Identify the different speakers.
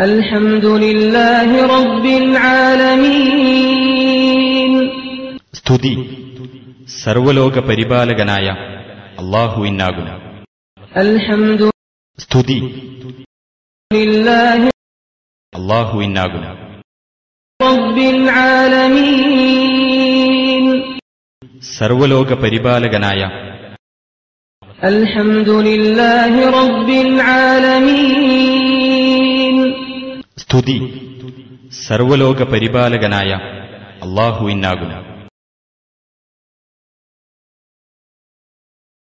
Speaker 1: الحمد لله رب العالمين
Speaker 2: സ്തുതി സർവലോക പരിപാലകനായ അള്ളാഹുവിനാകുന്നു
Speaker 1: الحمد
Speaker 2: സ്തുതി
Speaker 1: لله
Speaker 2: അള്ളാഹുവിനാകുന്നു
Speaker 1: رب العالمين
Speaker 2: സർവലോക പരിപാലകനായ
Speaker 1: الحمد لله رب العالمين
Speaker 2: സ്തുതി സർവലോക പരിപാലകനായ അള്ളാഹുവിനാകുന്നു